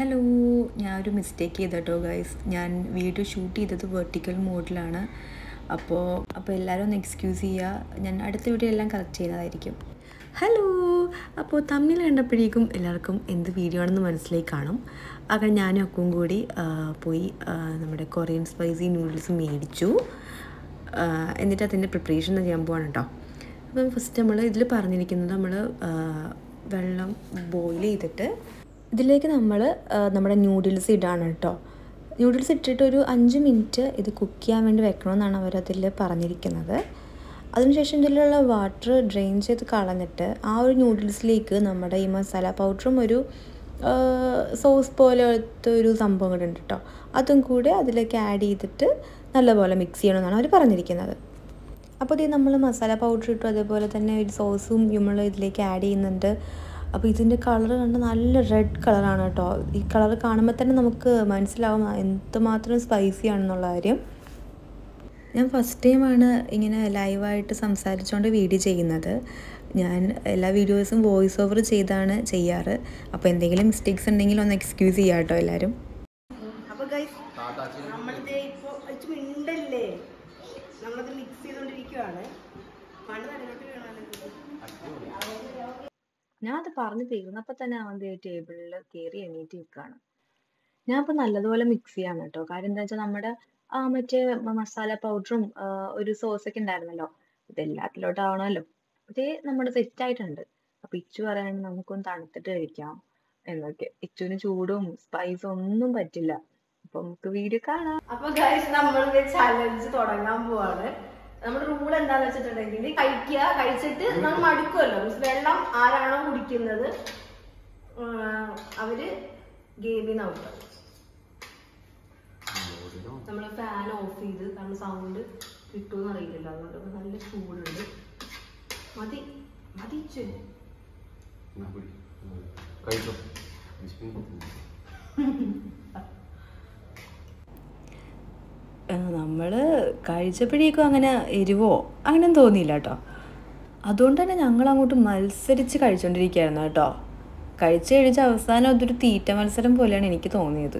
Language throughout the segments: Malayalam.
ഹലോ ഞാൻ ഒരു മിസ്റ്റേക്ക് ചെയ്ത കേട്ടോ ഗൈസ് ഞാൻ വീഡിയോ ഷൂട്ട് ചെയ്തത് വെർട്ടിക്കൽ മോഡിലാണ് അപ്പോൾ അപ്പോൾ എല്ലാവരും ഒന്ന് എക്സ്ക്യൂസ് ചെയ്യുക ഞാൻ അടുത്ത വീഡിയോ എല്ലാം കറക്റ്റ് ചെയ്യുന്നതായിരിക്കും ഹലോ അപ്പോൾ തമ്മിൽ കണ്ടപ്പോഴേക്കും എല്ലാവർക്കും എന്ത് വീഡിയോ ആണെന്ന് മനസ്സിലായി കാണും അങ്ങനെ ഞാനും അക്കും കൂടി ആ, പോയി ആ, നമ്മുടെ കൊറിയൻ സ്പൈസി നൂഡിൽസ് മേടിച്ചു ആ, എന്നിട്ട് അതിൻ്റെ പ്രിപ്പറേഷൻ ചെയ്യാൻ പോവാണ് കേട്ടോ അപ്പം ഫസ്റ്റ് നമ്മൾ ഇതിൽ പറഞ്ഞിരിക്കുന്നത് നമ്മൾ വെള്ളം ബോയിൽ ചെയ്തിട്ട് ഇതിലേക്ക് നമ്മൾ നമ്മുടെ നൂഡിൽസ് ഇടാണ് കേട്ടോ നൂഡിൽസ് ഇട്ടിട്ട് ഒരു അഞ്ച് മിനിറ്റ് ഇത് കുക്ക് ചെയ്യാൻ വേണ്ടി വെക്കണമെന്നാണ് അവരതിൽ പറഞ്ഞിരിക്കുന്നത് അതിനുശേഷം ഇതിലുള്ള വാട്ടർ ഡ്രെയിൻ ചെയ്ത് കളഞ്ഞിട്ട് ആ ഒരു നൂഡിൽസിലേക്ക് നമ്മുടെ ഈ മസാല പൗഡറും ഒരു സോസ് പോലത്തെ ഒരു സംഭവം കൂടെ ഉണ്ട് കേട്ടോ അതും കൂടെ അതിലേക്ക് ആഡ് ചെയ്തിട്ട് നല്ലപോലെ മിക്സ് ചെയ്യണമെന്നാണ് അവർ പറഞ്ഞിരിക്കുന്നത് അപ്പോൾ ഇത് നമ്മൾ മസാല പൗഡർ ഇട്ടു അതേപോലെ തന്നെ ഒരു സോസും നമ്മൾ ഇതിലേക്ക് ആഡ് ചെയ്യുന്നുണ്ട് അപ്പോൾ ഇതിൻ്റെ കളർ കണ്ട് നല്ല റെഡ് കളറാണ് കേട്ടോ ഈ കളർ കാണുമ്പോൾ തന്നെ നമുക്ക് മനസ്സിലാവും എന്തുമാത്രം സ്പൈസി ആണെന്നുള്ള കാര്യം ഞാൻ ഫസ്റ്റ് ടൈമാണ് ഇങ്ങനെ ലൈവായിട്ട് സംസാരിച്ചുകൊണ്ട് വീഡിയോ ചെയ്യുന്നത് ഞാൻ എല്ലാ വീഡിയോസും വോയിസ് ഓവർ ചെയ്താണ് ചെയ്യാറ് അപ്പോൾ എന്തെങ്കിലും മിസ്റ്റേക്സ് ഉണ്ടെങ്കിൽ ഒന്ന് എക്സ്ക്യൂസ് ചെയ്യാം കേട്ടോ എല്ലാവരും അപ്പൊ ഗൈസ് നമ്മളിത് ഇപ്പൊ ഇച്ച് മിണ്ടല്ലേ നമ്മളത് മിക്സ് ചെയ്തോണ്ടിരിക്കുവാണ് പണ്ട് തലയിലോട്ട് വീണാലോ ഞാൻ അത് പറഞ്ഞു തീർന്നപ്പോൾ തന്നെ അവൻ ടേബിളിൽ കയറി എണീറ്റ് നിൽക്കുകയാണ് ഞാൻ അപ്പോൾ നല്ലതുപോലെ മിക്സ് ചെയ്യാണ് കേട്ടോ കാര്യം എന്താ വെച്ചാൽ നമ്മുടെ ആ മറ്റേ മ- മസാല പൗഡറും ഒരു സോസൊക്കെ ഉണ്ടായിരുന്നല്ലോ ഇതെല്ലാത്തിലോട്ട് ആവണമല്ലോ ഇത് നമ്മുടെ സെറ്റ് ആയിട്ടുണ്ട് അപ്പൊ ഇച്ചു പറയാണ് നമുക്കൊന്ന് തണുത്തിട്ട് കഴിക്കാം എന്നൊക്കെ ഇച്ചുവിന് ചൂടും സ്പൈസും ഒന്നും പറ്റില്ല അപ്പൊ നമുക്ക് വീഡിയോ കാണാം അപ്പൊ ഗൈസ് നമ്മൾ ചലഞ്ച് തുടങ്ങാൻ പോവാണ് നമ്മുടെ റൂൾ എന്താന്ന് വെച്ചിട്ടുണ്ടെങ്കിൽ കഴിക്കുക കഴിച്ചിട്ട് നമ്മൾ മടുക്കുമല്ലോ മീൻസ് വെള്ളം ആരാണോ കുടിക്കുന്നത് ആ, അവര് ഗെയിമിൽ നിന്ന് ഔട്ടാവും നമ്മൾ ഫാൻ ഓഫ് ചെയ്ത് കാരണം സൗണ്ട് കിട്ടുമെന്ന് അറിയില്ലല്ലോ അതുകൊണ്ട് ഇപ്പൊ നല്ല ചൂടുണ്ട് മതി മതി ഇച്ചു. കഴിച്ചോ നമ്മൾ കഴിച്ചപ്പോഴേക്കും അങ്ങനെ എരിവോ അങ്ങനെ തോന്നിയില്ല കേട്ടോ അതുകൊണ്ട് തന്നെ ഞങ്ങൾ അങ്ങോട്ട് മത്സരിച്ച് കഴിച്ചുകൊണ്ടിരിക്കുകയായിരുന്നു കേട്ടോ കഴിച്ച് കഴിച്ച് അവസാനം അതൊരു തീറ്റ മത്സരം പോലെയാണ് എനിക്ക് തോന്നിയത്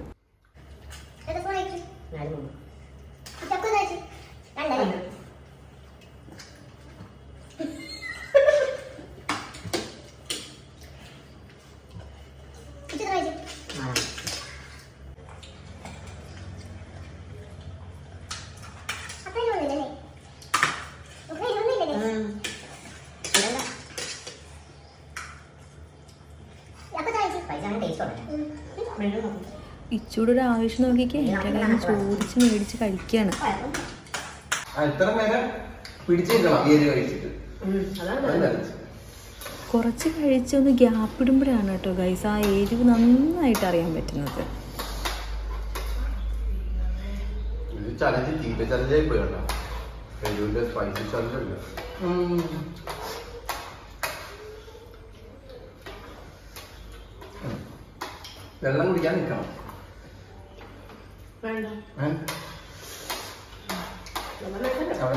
ഇച്ചൂടെ ഒരു ആവശ്യം നോക്കിക്കേ എൻ്റെ കയ്യിൽ ചോദിച്ച് മേടിച്ച് കഴിക്കുകയാണ് ആ ഇത്ര നേരം പിടിച്ചേക്കണം ഈ എരി കഴിച്ചിട്ട് ഉം, അതാണ് അത് നല്ലത്. നല്ലത്. കുറച്ച് കഴിച്ച് ഒന്ന് ഗ്യാപ്പ് ഇടുമ്പോഴാണ് കേട്ടോ ഗൈസ് ആ എരിവ് നന്നായിട്ട് അറിയാൻ പറ്റുന്നത് ഇത് ചലഞ്ച് തീറ്റ ചലഞ്ചായി പോയി കേട്ടോ എരിവിന്റെ സ്പൈസി ചലഞ്ച് അല്ല വെള്ളം കുടിക്കാൻ നിൽക്കണം വേണ്ട ഏ? നമ്മൾ വേണ്ടല്ലോ. അവിടെ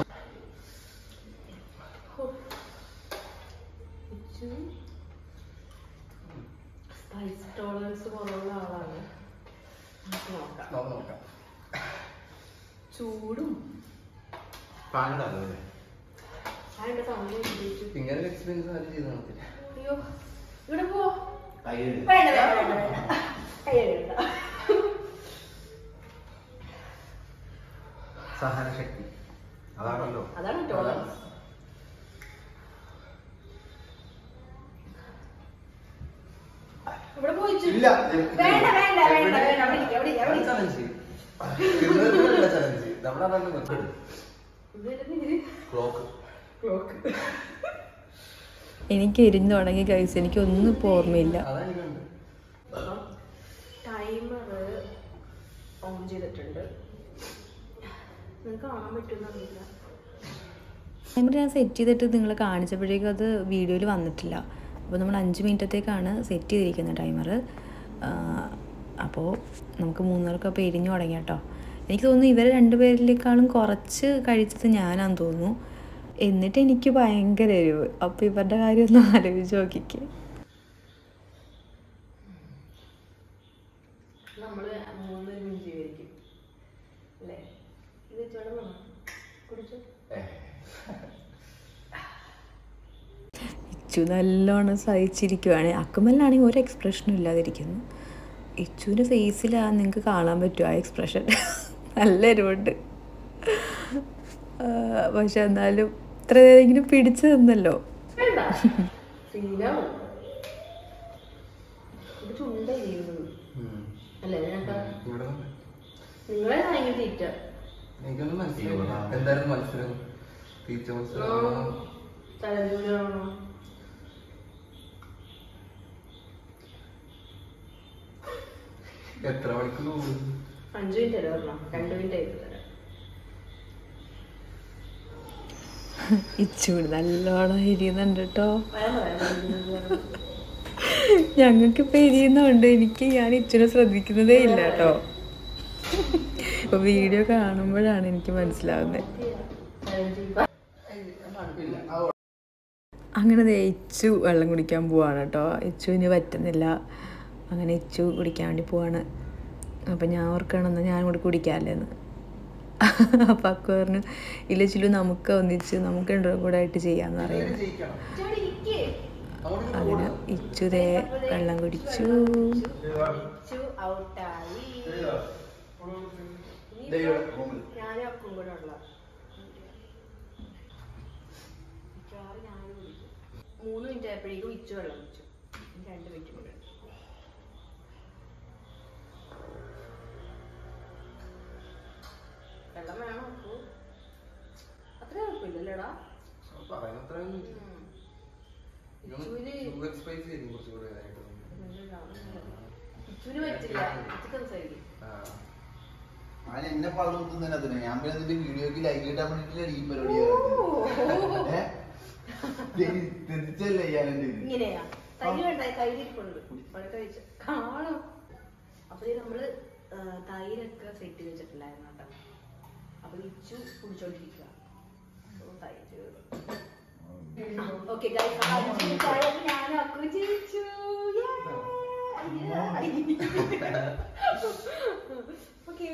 സ്പൈസ് ടോളറൻസ് കുറവുള്ള ആളാണ് നമുക്ക് നോക്കാം നോക്കാം, നോക്കാം ചൂടും പാണ്ടാണോ അല്ലേ അതിന്റെ സൗണ്ട് ഉപയോഗിച്ചു ഇങ്ങനെ ഒരു എക്സ്പീരിയൻസ് ആരും ചെയ്ത് കാണത്തില്ല അയ്യോ ഇവിടെ പോ കൈ വേണ്ട വേണ്ട വേണ്ട വേണ്ട കൈ കഴുകണ്ട. സഹനശക്തി അതാണല്ലോ അതാണ് ടോളറൻസ് ഇവിടെ പോയിച്ചു ഇല്ല വേണ്ട വേണ്ട വേണ്ട വേണ്ട അവിടെ ഇരിക്ക്, അവിടെ ഇരിക്ക്, അവിടെ ഇരിക്ക്. ചലഞ്ച് തിരുവനന്തപുരമല്ല ചലഞ്ച് നമ്മുടെ അതാണ് മെത്തേഡ് ഇതില് ക്ലോക്ക് ക്ലോക്ക് എനിക്ക് എരിഞ്ഞു തുടങ്ങി ഗൈസ് എനിക്കൊന്നും ഇപ്പോൾ ഓർമ്മയില്ല അതാണ് എനിക്ക് ടൈമർ ഓൺ ചെയ്തിട്ടുണ്ട് നിങ്ങൾക്ക് കാണാൻ പറ്റുമെന്ന് അറിയില്ല ടൈമർ ഞാൻ സെറ്റ് ചെയ്തിട്ട് നിങ്ങൾ കാണിച്ചപ്പോഴേക്കും അത് വീഡിയോയിൽ വന്നിട്ടില്ല അപ്പോൾ നമ്മൾ അഞ്ച് മിനിറ്റത്തേക്കാണ് സെറ്റ് ചെയ്തിരിക്കുന്നത് ടൈമർ അപ്പോൾ നമുക്ക് മൂന്നുപേർക്ക് അപ്പോൾ എരിഞ്ഞു തുടങ്ങി കേട്ടോ എനിക്ക് തോന്നുന്നു ഇവരെ രണ്ടുപേരിലേക്കാളും കുറച്ച് കഴിച്ചത് ഞാനാന്ന് തോന്നുന്നു എന്നിട്ട് എനിക്ക് ഭയങ്കര എരിവ് അപ്പോൾ ഇവരുടെ കാര്യം ഒന്ന് ആലോചിച്ച് നോക്കിക്കേ നമ്മള് മൂന്ന് മിനിറ്റ് ചെയ്തിരിക്കും അല്ലേ ഇത് വെച്ചോളാം കുടിച്ചു ഇച്ചു നല്ലോണം സഹിച്ചിരിക്കുവാണ് അക്കുമല്ലാണെങ്കിൽ ഒരു എക്സ്പ്രഷനും ഇല്ലാതിരിക്കുന്നു ഇച്ചുവിൻ്റെ ഫേസിലാണ് നിങ്ങൾക്ക് കാണാൻ പറ്റും ആ എക്സ്പ്രഷൻ നല്ല എരിവുണ്ട് ആ, പക്ഷെ എന്നാലും ഇത്ര നേരെങ്കിലും പിടിച്ചു തന്നല്ലോ വേണ്ട സീനാണ് ഇത് ചുണ്ടായി ചെയ്യുന്നത് അല്ലേ ഞങ്ങൾക്ക് ഇവിടെ നിങ്ങളെ ഭയങ്കര തീറ്റ എനിക്കൊന്നും മനസ്സിലായില്ല എന്തായിരുന്നു മത്സരം ടീച്ചർ മത്സരം തലജൂലാണോ എത്ര മണിക്കൂർ പോകും അഞ്ചു മിനിറ്റ് അല്ലേ പറഞ്ഞോ രണ്ട് മിനിറ്റ് ആയിട്ട് തരാം ഇച്ചൂട് നല്ലോണം എരിയുന്നുണ്ട് കേട്ടോ വേണ്ട വേണ്ട ഞങ്ങൾക്കിപ്പോൾ എരിയുന്നുണ്ട് എനിക്ക് ഞാൻ ഇച്ചിരി ശ്രദ്ധിക്കുന്നതേ ഇല്ല കേട്ടോ ഇപ്പൊ വീഡിയോ കാണുമ്പോഴാണ് എനിക്ക് മനസ്സിലാവുന്നത് അങ്ങനെ ദേ ഇച്ചു വെള്ളം കുടിക്കാൻ പോവാണ് കേട്ടോ ഇച്ചുവിന് പറ്റുന്നില്ല അങ്ങനെ ഇച്ചു കുടിക്കാൻ വേണ്ടി പോവാണ് അപ്പം ഞാൻ ഓർക്കണമെന്ന് ഞാൻ കൂടി കുടിക്കാമല്ലേന്ന് അപ്പം അക്ക പറഞ്ഞു ഇല്ല ചിലു നമുക്ക് ഒന്നിച്ച് നമുക്ക് രണ്ടും കൂടെ ആയിട്ട് ചെയ്യാമെന്ന് പറയുന്നു അങ്ങനെ ഇച്ചു ദേ വെള്ളം കുടിച്ചു ഔട്ടായി ഞാനും അക്കും കൂടെ ഉള്ള മിക്കവാറും ഞാനും കുടിക്കും മൂന്ന് മിനിറ്റ് ആയപ്പോഴേക്കും ഇച്ചു വെള്ളം കുടിച്ചു ഇനി രണ്ട് മിനിറ്റ് കൂടെ ഉണ്ട്. വെള്ളം വേണം അപ്പു അത്ര കുഴപ്പമില്ലല്ലേടാ ഇച്ചുവിന് പറ്റില്ല ഇച്ചു സംസാരിക്കും ഞാൻ എന്നെ പള്ളം കുത്തുന്നതിന് അതിന് ഞാൻ പിന്നെ അതിന്റെ വീഡിയോക്ക് ലൈക്ക് കിട്ടാൻ വേണ്ടിട്ടില്ല ഈ പരിപാടി തിരിച്ചല്ലേ ഞാൻ എന്റെ ഇത് ഇങ്ങനെയാ തൈര് വേണ്ട തൈര് ഇരിപ്പുണ്ട് അവിടെ കഴിച്ച കാണും അപ്പൊ ഇത് നമ്മള് ആ, തൈരൊക്കെ സെറ്റ് ചെയ്ത് വെച്ചിട്ടുണ്ടായിരുന്നു കേട്ടോ അപ്പൊ ഇച്ചു കുടിച്ചോണ്ടിരിക്കുക So, തൈര് ഓക്കെ ഞാനും അക്കു ജയിച്ചു ഓക്കേ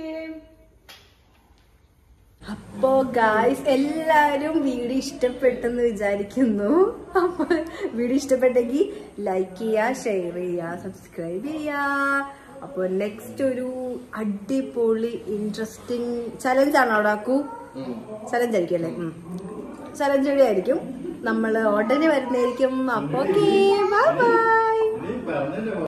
അപ്പോ ഗായ്സ് എല്ലാരും വീഡിയോ ഇഷ്ടപ്പെട്ടെന്ന് വിചാരിക്കുന്നു അപ്പൊ വീഡിയോ ഇഷ്ടപ്പെട്ടെങ്കിൽ ലൈക്ക് ചെയ്യുക ഷെയർ ചെയ്യുക സബ്സ്ക്രൈബ് ചെയ്യുക അപ്പോൾ നെക്സ്റ്റ് ഒരു അടിപൊളി ഇൻട്രസ്റ്റിംഗ് ചലഞ്ച് ആണോ അവിടെ ആക്കൂ ചലഞ്ച് ആയിരിക്കും അല്ലേ ചലഞ്ച് വഴി ആയിരിക്കും നമ്മൾ ഉടനെ വരുന്നതായിരിക്കും അപ്പോൾ ഓക്കെ ബൈ ബൈ